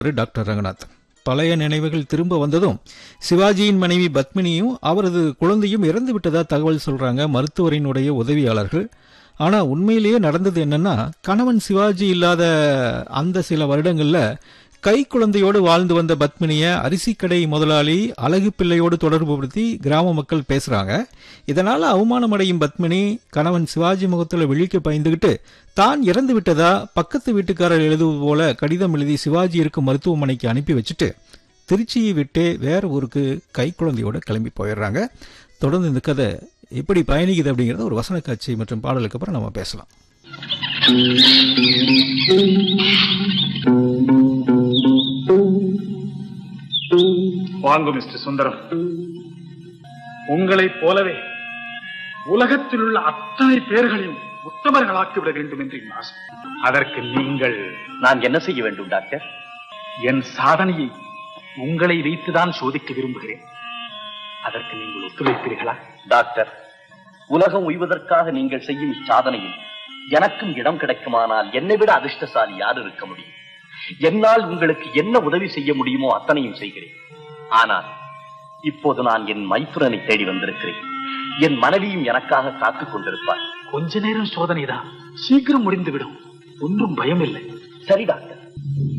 doctor Ranganath பழைய நினைவுகள் திரும்ப வந்ததும் சிவாஜியின் மனைவி பத்மினியும் அவரது குழந்தையும் இறந்து விட்டதா தகவல் சொல்றாங்க மருத்துவரினுடைய உதவியாளர்கள் ஆனா உண்மையிலேயே நடந்தது என்னன்னா கணவன் சிவாஜி இல்லாத அந்த சில வருடங்கள்ல கை குழந்தையோடு வாழ்ந்து வந்த பத்மினிய அரிசிக்கடை முதலாளி அழகு பிள்ளையோடு தொடர்புபடுத்தி கிராம மக்கள் பேசுறாங்க இதனால அவமானமடையும் பத்மினி கணவன் சிவாஜி முகத்துல விழிக்க பயந்துகிட்டு தான் இறந்து விட்டதா பக்கத்து வீட்டுக்காரர் எழுதுவது போல கடிதம் எழுதி சிவாஜி இருக்கும் மருத்துவமனைக்கு அனுப்பி வச்சுட்டு திருச்சியை விட்டே வேற ஊருக்கு கை குழந்தையோட கிளம்பி போயிடுறாங்க தொடர்ந்து இந்த கதை எப்படி பயணிக்குது அப்படிங்கறத ஒரு வசன காட்சி மற்றும் பாடலுக்கு அப்புறம் நம்ம பேசலாம் வாங்க மிஸ்டர் சுந்தரம் உங்களைப் போலவே உலகத்தில் உள்ள அத்தனை பேர்களையும் உத்தமர்களாக்கி விட வேண்டும் என்று என் ஆசை அதற்கு நீங்கள் நான் என்ன செய்ய வேண்டும் டாக்டர் என் சாதனையை உங்களை வைத்துதான் சோதிக்க விரும்புகிறேன் அதற்கு நீங்கள் ஒத்துழைப்பீர்களா டாக்டர் உலகம் உய்வதற்காக நீங்கள் செய்யும் இச்சாதனையில் எனக்கும் இடம் கிடைக்குமானால் என்னை விட அதிர்ஷ்டசாலி யார் இருக்க முடியும் என்னால் உங்களுக்கு என்ன உதவி செய்ய முடியுமோ அத்தனையும் செய்கிறேன் ஆனால் இப்போது நான் என் மைத்துரனை தேடி வந்திருக்கிறேன் என் மனைவியும் எனக்காக காத்துக் கொண்டிருப்பார் கொஞ்ச நேரம் சோதனைதான் சீக்கிரம் முடிந்துவிடும் ஒன்றும் பயமில்லை சரி டாக்டர்